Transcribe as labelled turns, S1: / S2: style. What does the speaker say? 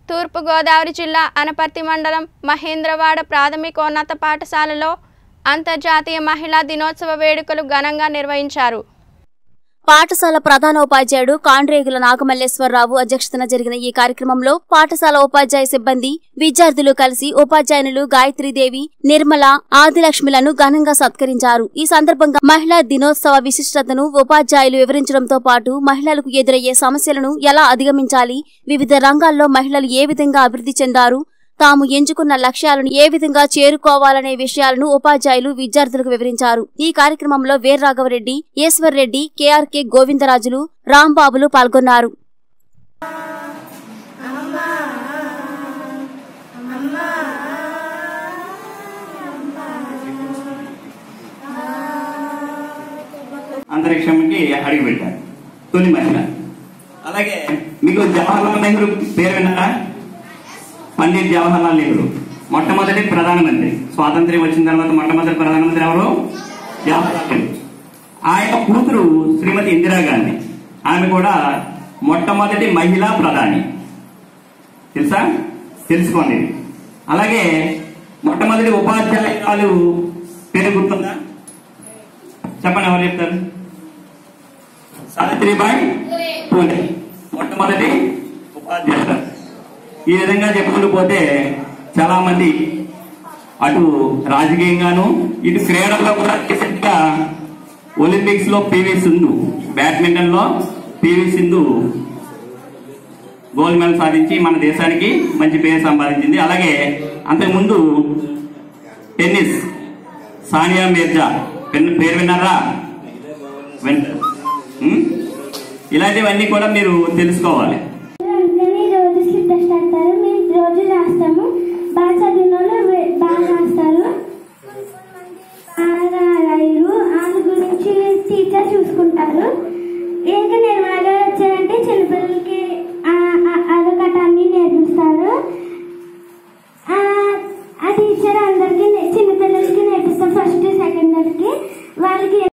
S1: తూర్పుగోదావరి జిల్లా అనపర్తి మండలం మహేంద్రవాడ ప్రాథమికోన్నత పాఠశాలలో అంతర్జాతీయ మహిళా దినోత్సవ వేడుకలు ఘనంగా నిర్వహించారు
S2: పాఠశాల ప్రధానోపాధ్యాయుడు కాండ్రేగుల నాగమల్లేశ్వరరావు అధ్యక్షతన జరిగిన ఈ కార్యక్రమంలో పాఠశాల ఉపాధ్యాయ సిబ్బంది విద్యార్థులు కలిసి ఉపాధ్యాయునులు గాయత్రీదేవి నిర్మల ఆదిలక్ష్మిలను ఘనంగా సత్కరించారు ఈ సందర్భంగా మహిళా దినోత్సవ విశిష్టతను ఉపాధ్యాయులు వివరించడంతో పాటు మహిళలకు ఎదురయ్యే సమస్యలను ఎలా అధిగమించాలి వివిధ రంగాల్లో మహిళలు ఏ విధంగా అభివృద్ధి చెందారు తాము ఎంచుకున్న లక్ష్యాలను ఏ విధంగా చేరుకోవాలనే విషయాలను ఉపాధ్యాయులు విద్యార్థులకు వివరించారు ఈ కార్యక్రమంలో వీర రాఘవరెడ్డి ఈశ్వర్ రెడ్డి కేఆర్కే గోవిందరాజులు రాంబాబులు పాల్గొన్నారు
S3: అంతరిక్షంకి అడిగి పెట్టారు తొలి మహిళ అలాగే మీకు జవహర్లాల్ నెహ్రూ పేరు విన్నారా పండిత్ జవహర్లాల్ నెహ్రూ మొట్టమొదటి ప్రధానమంత్రి స్వాతంత్ర్యం వచ్చిన తర్వాత మొట్టమొదటి ప్రధానమంత్రి ఎవరు జవహర్లాల్ నెహ్రూ ఆయన కూతురు శ్రీమతి ఇందిరాగాంధీ ఆమె కూడా మొట్టమొదటి మహిళా ప్రధాని తెలుసా తెలుసుకోండి అలాగే మొట్టమొదటి ఉపాధ్యాయురాలు పేరు గుర్తుందా చెప్పండి ఎవరు చెప్తారు సావిత్రిబాయి పూలే మొట్టమొదటి ఉపాధ్యాయులు ఈ విధంగా చెప్పుకుంటూ పోతే చాలా మంది అటు రాజకీయంగాను ఇటు క్రీడల్లో కూడా రీసెంట్ గా ఒలింపిక్స్ లో పివి సింధు బ్యాడ్మింటన్ లో పివి సింధు గోల్డ్ మెడల్ సాధించి మన దేశానికి మంచి పేరు సంపాదించింది అలాగే అంతకుముందు టెన్నిస్ సానియా మీర్జా పెన్- పేరు విన్నారా విన్- ఉం? ఇలాంటివన్నీ కూడా మీరు తెలుసుకోవాలి
S4: అందుకని రోజు స్లిప్ టెస్ట్ అంటారు మేము రోజు రాస్తాము బాగా చదివిన వాళ్ళు వే- బాగా రాస్తారు బాగా రాయరు వాళ్ళ గురించి టీచర్ చూసుకుంటారు ఇంకా నిర్మలగా వచ్చారంటే చిన్నపిల్లలకి ఆ- ఆ- అదొకటి అన్ని నేర్పిస్తారు ఆ ఆ టీచర్ అందరికి చిన్నపిల్లలకి నేర్పిస్తాం ఫస్ట్ సెకండ్ వాళ్ళకి